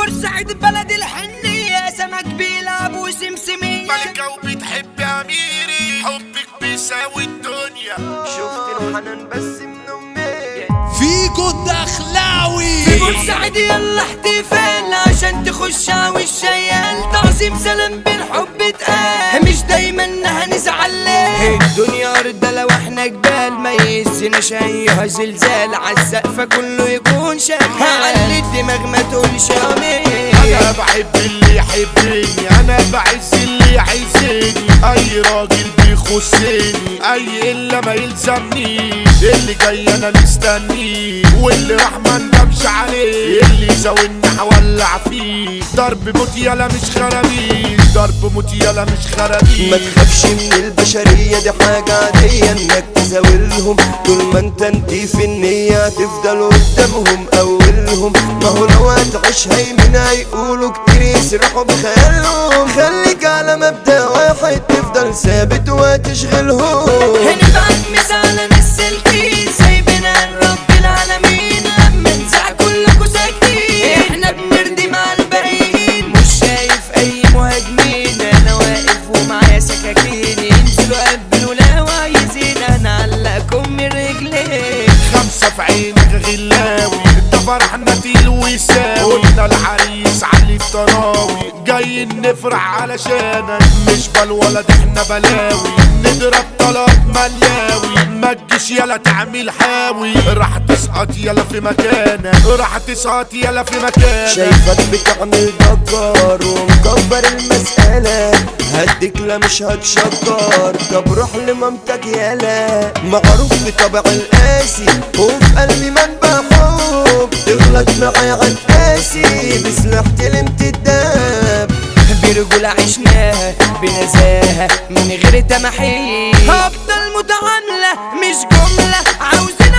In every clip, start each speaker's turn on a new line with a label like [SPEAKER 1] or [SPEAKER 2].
[SPEAKER 1] بورسعيد بلد الحنية سمك بيلعب وسمسمية
[SPEAKER 2] ملكة وبتحب أميري حبك بيساوي الدنيا
[SPEAKER 3] شفت الحنان بس من امي
[SPEAKER 4] فيكو الدخلاوي
[SPEAKER 1] في بورسعيد يلا احتفال عشان تخش والشيال تعظيم سلام بالحب اتقال مش دايما هنزعل ليه الدنيا ارض لو احنا جبال ما يهزناش ايها زلزال عالسقف كله يكون شغال علي الدماغ ما تقولش امين
[SPEAKER 2] أنا بحب اللي يحبني أنا بعز اللي يعزني أي راجل بيخصني أي إلا ما يلزمني اللي جاي أنا مستنيه واللي راح ما ندمش عليه اللي زاولني هولع فيه ضرب موت يلا مش خرابيش ضرب موت يلا مش
[SPEAKER 3] ما
[SPEAKER 2] خرابيش
[SPEAKER 3] تخافش من البشرية دي حاجة عادية انك تزاولهم طول ما انت انتي في النية تفضل قدامهم اولهم ما هو لو هتعيش هيمن هيقولوا كتير يسرحوا بخيالهم خليك على مبدأ واحد تفضل ثابت وتشغلهم
[SPEAKER 1] هنبعت مثال ناس سالكين سايبنا رب العالمين لما نزع كلكوا ساكتين احنا بنرضي مع الباقيين مش شايف اي مهاجمين انا واقف ومعايا سكاكين ينزلوا قبلوا لو عايزين انا علقكم من رجلين
[SPEAKER 2] خمسة في عينك غلاوي انت فرحنا تيل ويساوي قلنا العريس علي الطراوي جاي نفرح علشانك مش بالولد احنا بلاوي نضرب طلب ملياوي ما تجيش يلا تعمل حاوي راح تسقط يلا في مكانك راح تسقط يلا في مكانك
[SPEAKER 3] شايفك بتعمل ضجر ومكبر المسألة هديك لا مش هتشكر طب روح لمامتك يالا معروف بطبع القاسي وفي قلبي منبع حب تغلط معايا عالقاسي بسلاح تلمت الدب
[SPEAKER 1] برجولة عشناها بنزاهة من غير تمحيص أفضل متعاملة مش جملة عاوزين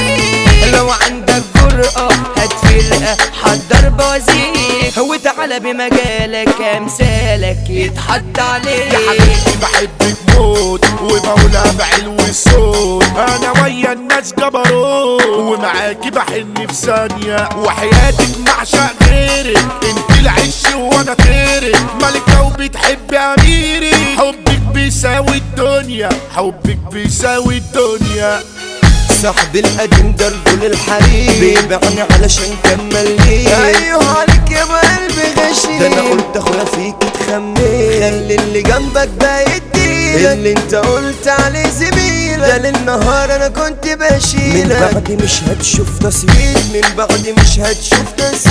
[SPEAKER 1] عريق لو عندك جرأة هات فرقة حضر بوازيك وتعالى بمجالك أمثالك يتحط عليك
[SPEAKER 2] يا حبيبتي بحبك موت ومولى بعلو الصوت انا ويا الناس جبروت ومعاكي بحن في ثانية وحياتك معشق غيرك انت العش وانا طيرك ملكة وبتحب اميري حبك بيساوي الدنيا حبك بيساوي الدنيا
[SPEAKER 3] صاحبي القديم ده رجل الحريم بيبيعني علشان كمل ليه ايوه عليك يا قلبي غشيم ده انا قلت اخويا فيك تخمن خلي اللي جنبك بقى يديلك اللي انت قلت عليه زميلك ده للنهار انا كنت بشيلك من بعد مش هتشوف تصويت من بعد مش هتشوف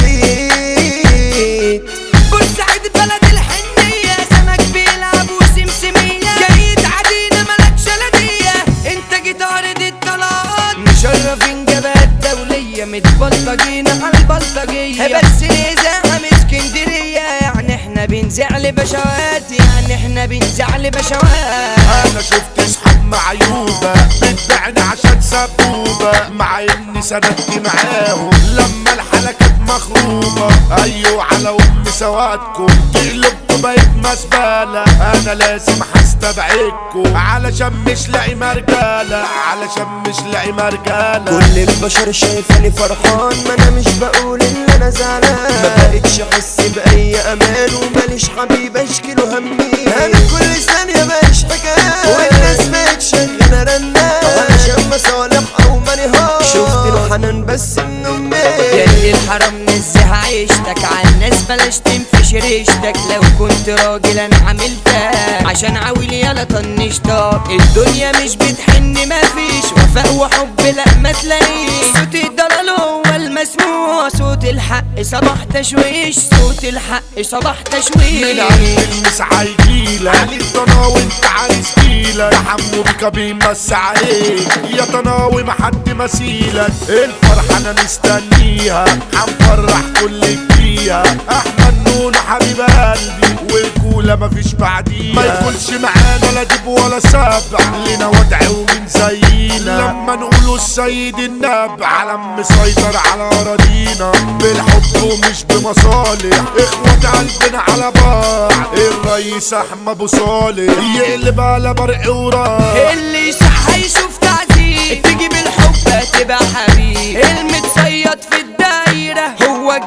[SPEAKER 3] تصويت
[SPEAKER 1] بورسعيد بلد الحنية سمك بيلعب وسمسمية جاي تعدينا ملكش لدية انت جيت عرض الطلقات مشرفين جبهات دولية متبلطجين على البلطجية بس الإذاعة من اسكندرية يعني احنا بنزعل بشوات يعني احنا بنزعل بشوات
[SPEAKER 2] انا شفت اصحاب معيوبة بتبيعني عشان سبوبة مع اني سندت معاهم لما الحالة كانت مخروبة ايوه على ام سوادكم تقلبكم بقيت مسبالة انا لازم هستبعدكم علشان مش لاقي مرجالة علشان مش لاقي مرجالة
[SPEAKER 3] كل البشر شايفاني فرحان ما انا مش بقول ان انا زعلان ما بقتش احس باي امان وماليش حبيب اشكي له همي انا كل ثانيه بعيش حكايه والناس بقت شغاله رنات علشان مصالح او ماني شفت له حنان بس من امي
[SPEAKER 1] ياللي الحرام نزه عيشتك عالناس بلاش تنفش ريشتك لو كنت راجل انا عملتك عشان عاوي يلا طنشتك الدنيا مش بتحن مفيش وفاء وحب لا ما تلاقيش صوت الضلال هو المسموع صوت الحق صباح تشويش صوت الحق صباح
[SPEAKER 2] من
[SPEAKER 1] تشويش
[SPEAKER 2] عند المسعى يجيلك علي الطناوي انت عايز جيلك تحمل كبير مس عليك يا طناوي ما حد مسيلك الفرحة انا مستنيها هنفرح كل فيها احمد نون حبيب قلبي والكولة مفيش بعديها ما يكونش معانا لا دب ولا سبع لنا وضع ومن زينا لما نقولوا السيد النبع علم مسيطر على اراضينا بالحب ومش بمصالح اخوات قلبنا على بعض الرئيس احمد ابو صالح يقلب على برق وراح
[SPEAKER 1] اللي صح هيشوف تعذيب تجيب الحب تبقى حبيب المتصيد في الدايرة هو الجدع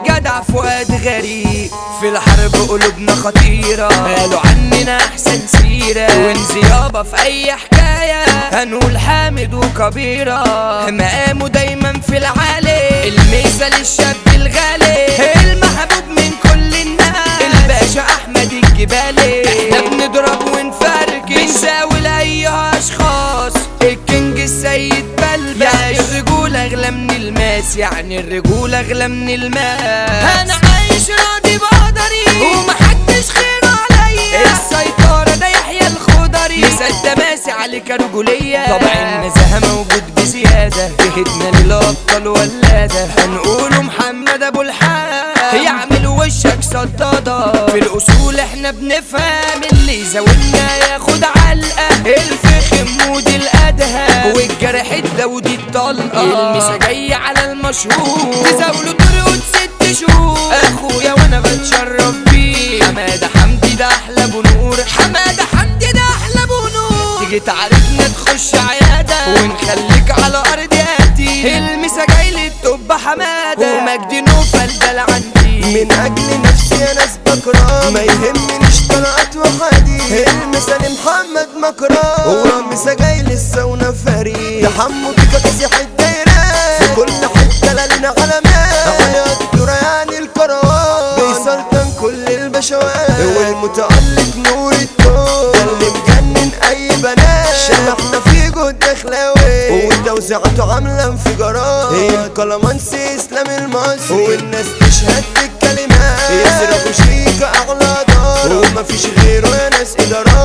[SPEAKER 1] فؤاد غريب في الحرب قلوبنا خطيرة قالوا عننا أحسن سيرة وانزيابة في أي حكاية هنقول حامد وكبيرة مقامه دايما في العالي الميزة للشاب الغالي المحبوب من كل الناس الباشا أحمد الجبالي احنا بنضرب ونفركش بنزاول أي أشخاص الكينج السيد بلبش يعني الرجولة أغلى من الماس يعني الرجولة أغلى من الماس أنا عايش راضي بقدري ومحدش خير عليا السيطرة ده يحيى الخضري مثال ماسي عليك رجولية طبع النزاهة موجود بزيادة جهدنا للأبطال ولادة هنقوله محمد أبو الحق يعمل وشك صدادة في الأصول احنا بنفهم اللي زاولنا ياخد علقة الفخم ودي الأدهى والجرح الدودي الطلقة المسا جاي على المشهور تزاولوا طرقه ست شهور أخويا وأنا بتشرف بيه حمادة حمدي ده أحلى بنور حمادة حمدي ده أحلى بنور تيجي تعاركنا تخش عيادة ونخليك على أرض ياتي المسا جاي للتوب حمادة ومجدي نوفل ده العندي
[SPEAKER 3] من اجل نفسي يا ناس بكره ما يهمنيش طلعت وحدي المثال محمد مكره هو مسا جاي لسه ونفري تحمل كتسيح الدايرات في كل حته لنا علامات على الدورة يعني الكروات بيسلطن كل البشوات هو المتألق نور التوب ده اللي مجنن اي بنات شلحنا في جهد اخلاوي وتوزيعته عامله انفجارات الكلامانسي اسلام المصري والناس تشهد بالكلمات يزرقوا شيك اعلى دار ومفيش غيره يا ناس ادارات